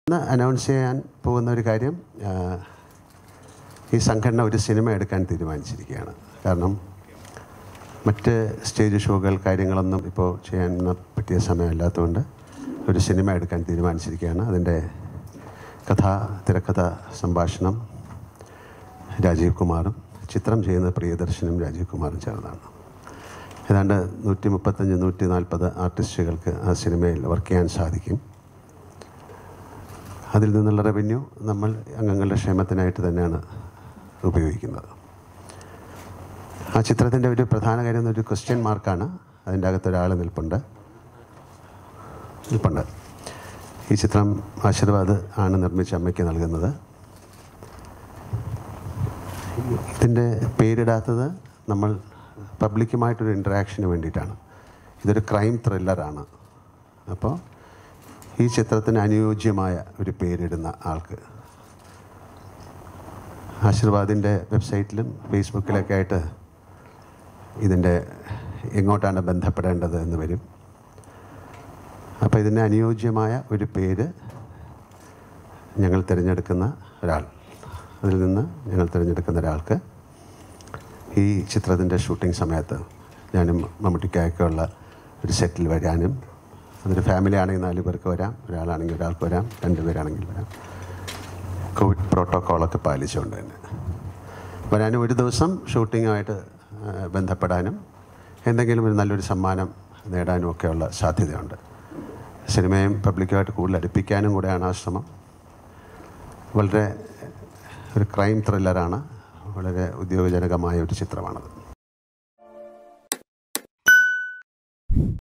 ഇന്ന് അനൗൺസ് ചെയ്യാൻ പോകുന്ന ഒരു കാര്യം ആ, ഈ സംഘടന ഒരു സിനിമ എടുക്കാൻ തീരുമാനിച്ചിരിക്കുകയാണ് കാരണം മറ്റ് സ്റ്റേജ് ഷോകൾ കാര്യങ്ങളൊന്നും ഇപ്പോൾ ചെയ്യാൻ പറ്റിയ സമയമല്ലാത്തതുകൊണ്ട് ഒരു സിനിമ എടുക്കാൻ തീരുമാനിച്ചിരിക്കുകയാണ് അതിൻ്റെ കഥ തിരക്കഥ സംഭാഷണം രാജീവ് കുമാറും ചിത്രം ചെയ്യുന്നത് പ്രിയദർശനും രാജീവ് കുമാറും ചേർന്നാണ് ഏതാണ്ട് നൂറ്റി മുപ്പത്തഞ്ച് നൂറ്റി നാൽപ്പത് ആർട്ടിസ്റ്റുകൾക്ക് ആ സിനിമയിൽ വർക്ക് ചെയ്യാൻ സാധിക്കും അതിൽ നിന്നുള്ള റവന്യൂ നമ്മൾ അംഗങ്ങളുടെ ക്ഷേമത്തിനായിട്ട് തന്നെയാണ് ഉപയോഗിക്കുന്നത് ആ ചിത്രത്തിൻ്റെ ഒരു പ്രധാന കാര്യം ഒരു ക്വസ്റ്റ്യൻ മാർക്കാണ് അതിൻ്റെ അകത്ത് ഒരാൾ നിൽപ്പുണ്ട് നിൽപ്പുണ്ട് ഈ ചിത്രം ആശീർവാദ് ആണ് നിർമ്മിച്ച അമ്മയ്ക്ക് നൽകുന്നത് ഇതിൻ്റെ പേരിടാത്തത് നമ്മൾ പബ്ലിക്കുമായിട്ടൊരു ഇൻറ്ററാക്ഷന് വേണ്ടിയിട്ടാണ് ഇതൊരു ക്രൈം ത്രില്ലറാണ് അപ്പോൾ ഈ ചിത്രത്തിന് അനുയോജ്യമായ ഒരു പേരിടുന്ന ആൾക്ക് ആശീർവാദിൻ്റെ വെബ്സൈറ്റിലും ഫേസ്ബുക്കിലൊക്കെ ആയിട്ട് ഇതിൻ്റെ എങ്ങോട്ടാണ് ബന്ധപ്പെടേണ്ടത് എന്ന് വരും അപ്പോൾ ഇതിന് അനുയോജ്യമായ ഒരു പേര് ഞങ്ങൾ തിരഞ്ഞെടുക്കുന്ന ഒരാൾ അതിൽ നിന്ന് ഞങ്ങൾ തിരഞ്ഞെടുക്കുന്ന ഒരാൾക്ക് ഈ ചിത്രത്തിൻ്റെ ഷൂട്ടിംഗ് സമയത്ത് ഞാനും മമ്മൂട്ടിക്കായൊക്കെ ഉള്ള ഒരു സെറ്റിൽ വരാനും അതൊരു ഫാമിലി ആണെങ്കിൽ നാല് പേർക്ക് വരാം ഒരാളാണെങ്കിൽ ഒരാൾക്ക് വരാം രണ്ട് പേരാണെങ്കിൽ വരാം കോവിഡ് പ്രോട്ടോക്കോളൊക്കെ പാലിച്ചുകൊണ്ട് തന്നെ വരാനും ഒരു ദിവസം ഷൂട്ടിങ്ങുമായിട്ട് ആ, ബന്ധപ്പെടാനും എന്തെങ്കിലും ഒരു നല്ലൊരു സമ്മാനം നേടാനും ഒക്കെയുള്ള സാധ്യതയുണ്ട് സിനിമയും പബ്ലിക്കുമായിട്ട് കൂടുതൽ അടുപ്പിക്കാനും കൂടെയാണ് ആ ശ്രമം വളരെ ഒരു ക്രൈം ത്രില്ലറാണ് വളരെ ഉദ്യോഗജനകമായ ഒരു ചിത്രമാണത്